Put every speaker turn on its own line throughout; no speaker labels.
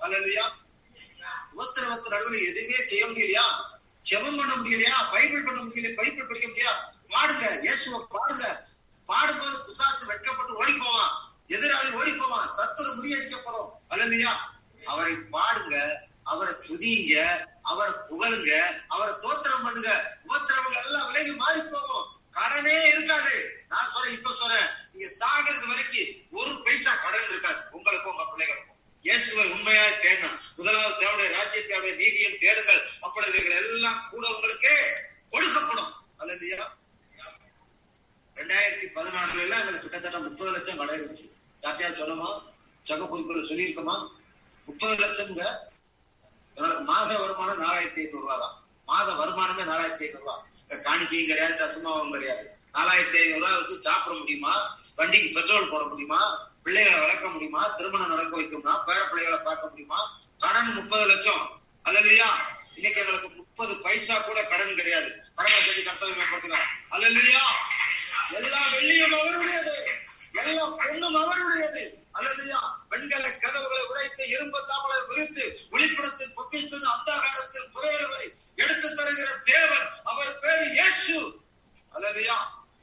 அல்லையா உபத்திரவத்து நடுவில் எதுவுமே செய்ய முடியலையா ஜெபம் பண்ண முடியலையா பைபிள் பண்ண முடியலையா பைபிள் படிக்க முடியா பாடுங்க இயேசுவை பாடுங்க பாடும்போது பிசாசு வெட்கப்பட்டு ஓடி போவான் எதிராளி ஓடி போவான் சத்துரு முறியடிக்கப்படும் அல்லையா அவரை பாடுங்க அவரை துதிங்க அவரை புகழுங்க அவரை தோத்திரம் பண்ணுங்க உபத்திரவங்கள் எல்லாம் விலகி மாறி போகும் கடனே இருக்காது நான் சொல்றேன் இப்ப சொல்றேன் நீங்க சாகிறது வரைக்கும் ஒரு பைசா கடன் இருக்காது உங்களுக்கும் உங்க பிள்ளைகளுக்கும் இயேசுவை உண்மையா தேடணும் முதலாவது தேவடைய ராஜ்யத்தேவடைய நீதியும் தேடுங்கள் அப்பொழுது இவைகள் எல்லாம் கூட உங்களுக்கு கொடுக்கப்படும் அல்லையா ரெண்டாயிரத்தி பதினாறுல எல்லாம் எங்களுக்கு கிட்டத்தட்ட முப்பது லட்சம் கடை இருந்துச்சு யார்ட்டையாவது சொல்லமா சக குறிப்பில் சொல்லியிருக்கோமா முப்பது லட்சம்ங்க எங்களுக்கு மாத வருமானம் நாலாயிரத்தி ஐநூறு ரூபா தான் மாத வருமானமே நாலாயிரத்தி ஐநூறு ரூபா இங்க காணிக்கையும் கிடையாது தசமாவும் கிடையாது நாலாயிரத்தி ஐநூறு ரூபா வச்சு சாப்பிட முடியுமா வண்டிக்கு பெட்ரோல் போட முடியுமா பிள்ளைகளை வளர்க்க முடியுமா திருமணம் நடக்க வைக்கணுமா பேர பிள்ளைகளை பார்க்க முடியுமா கடன் முப்பது லட்சம் அல்லையா இன்னைக்கு எங்களுக்கு முப்பது பைசா கூட கடன் கிடையாது கடனை சொல்லி கர்த்தரை மேம்படுத்துங்க அல்லையா எல்லா வெள்ளியும் அவருடையது எல்லா பொண்ணும் அவருடையது அல்லையா பெண்களை கதவுகளை உடைத்து இரும்பு தாமலை விரித்து ஒளிப்படத்தில் பொக்கித்தது அந்தாகாரத்தில் புதையல்களை எடுத்து தருகிற தேவன் அவர் பேரு இயேசு அல்லையா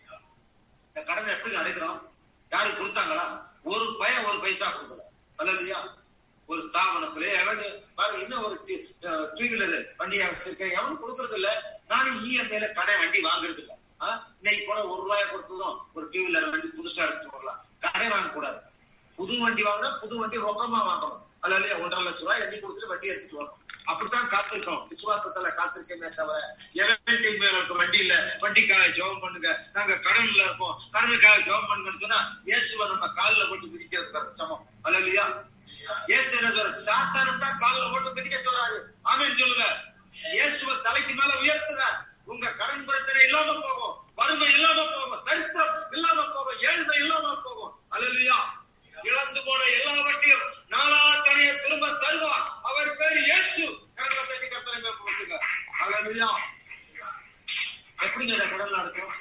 இந்த கடனை எப்படி அடைக்கிறோம் யாரு கொடுத்தாங்களா ஒரு பய ஒரு பைசா கொடுக்கல அல்லையா ஒரு தாவனத்திலே எவன் பாரு இன்னும் ஒரு டூ வீலர் வண்டியா வச்சிருக்கேன் எவன் கொடுக்கறது இல்ல நானும் இஎம்ஐல கடை வண்டி வாங்குறது இல்ல ஆஹ் இன்னைக்கு கூட ஒரு ரூபாய் கொடுத்ததும் ஒரு டூ வீலர் வண்டி புதுசா எடுத்து வரலாம் கடை வாங்க கூடாது புது வண்டி வாங்கினா புது வண்டி ரொக்கமா வாங்கணும் அல்ல இல்லையா ஒன்றரை லட்சம் ரூபாய் எண்ணி கொடுத்துட்டு வண்டி எடுத்துட்டு வரணும் அப்படித்தான் காத்திருக்கோம் விசுவாசத்துல காத்திருக்கமே தவிர எவன்டையுமே எங்களுக்கு வண்டி இல்ல வண்டிக்காக ஜெபம் பண்ணுங்க நாங்க கடன்ல இருப்போம் கடனுக்காக ஜெபம் பண்ணுங்கன்னு சொன்னா இயேசுவை நம்ம காலில் போட்டு மிதிக்கிறது சமம் அல்ல இல்லையா இயேசு என்ன சொல்ற சாத்தானு தான் காலில் போட்டு மிதிக்க சொல்றாரு ஆமேன்னு சொல்லுங்க இயேசுவை தலைக்கு மேல உயர்த்துங்க உங்க கடன் பிரச்சனை இல்லாம போகும் வறுமை இல்லாம போகும் தரித்திரம் இல்லாம போகும் ஏழ்மை இல்லாம போகும் அல்லையா இழந்து போன எல்லாவற்றையும் நாலா தனிய திரும்ப தருவார் அவர் பேர் இயேசு கரங்களை தட்டி கர்த்தரை மேம்படுத்துங்க அல்லையா எப்படிங்க இந்த கடன் நடக்கும்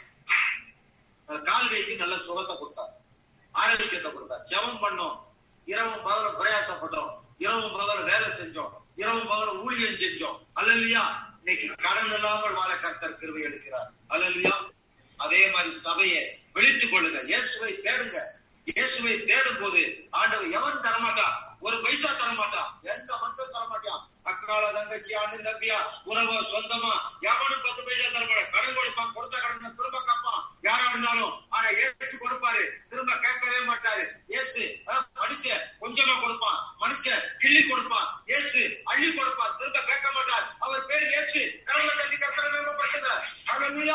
கால் கைக்கு நல்ல சுகத்தை கொடுத்தார் ஆரோக்கியத்தை கொடுத்தார் ஜெபம் பண்ணோம் இரவும் பகலும் பிரயாசப்பட்டோம் இரவும் பகலும் வேலை செஞ்சோம் இரவும் பகலும் ஊழியம் செஞ்சோம் அல்லையா இன்னைக்கு கடன் இல்லாமல் வாழ கர்த்தர் கிருவை எடுக்கிறார் அல்லையா அதே மாதிரி சபையை விழித்துக் கொள்ளுங்க இயேசுவை தேடுங்க இயேசுவை தேடும் போது ஆண்டவர் எவன் தரமாட்டான் ஒரு பைசா தரமாட்டான் எந்த மந்தம் தரமாட்டான் அக்கால தங்கச்சி அண்ணன் தம்பியா உறவோ சொந்தமா எவனும் பத்து பைசா தரமாட்டான் கடன் கொடுப்பான் கொடுத்த கடன் திரும்ப கேட்பான் யாரா இருந்தாலும் ஆனா இயேசு கொடுப்பாரு திரும்ப கேட்கவே மாட்டாரு இயேசு மனுஷன் கொஞ்சமா கொடுப்பான் மனுஷன் கிள்ளி கொடுப்பான் இயேசு அள்ளி கொடுப்பான் திரும்ப கேட்க மாட்டார் அவர் பேர் இயேசு கடவுளை கட்டி கர்த்தரை மேம்படுத்துங்க ஹalleluya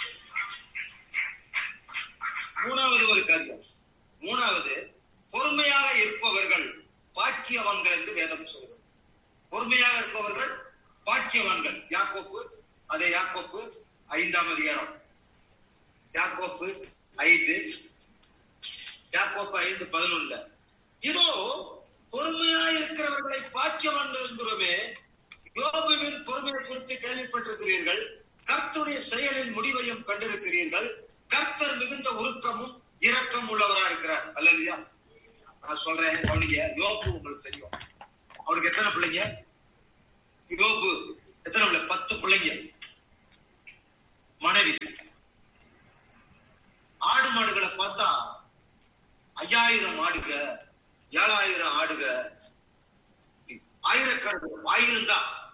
மூணாவது ஒரு காரியம் மூணாவது பொறுமையாக இருப்பவர்கள் பாக்கியவான்கள் என்று வேதம் சொல்கிறது பொறுமையாக இருப்பவர்கள் பாக்கியவான்கள் யாக்கோப்பு அதே யாக்கோப்பு ஐந்தாம் அதிகாரம் யாக்கோப்பு ஐந்து யாக்கோப்பு ஐந்து பதினொன்றுல இதோ பொறுமையா இருக்கிறவர்களை பாக்கியவான்கள் என்கிறோமே யோபுவின் பொறுமையை குறித்து கேள்விப்பட்டிருக்கிறீர்கள் கர்த்தருடைய செயலின் முடிவையும் கண்டிருக்கிறீர்கள் கர்த்தர் மிகுந்த உருக்கமும் இரக்கம் உள்ளவரா இருக்கிறார் அல்லையா நான் சொல்றேன் கவனிங்க யோபு உங்களுக்கு தெரியும் அவருக்கு எத்தனை பிள்ளைங்க யோபு எத்தனை பிள்ளை பத்து பிள்ளைங்க மனைவி ஆடு மாடுகளை பார்த்தா ஐயாயிரம் ஆடுக ஏழாயிரம் ஆடுக ஆயிரக்கணக்கு ஆயிரம் தான்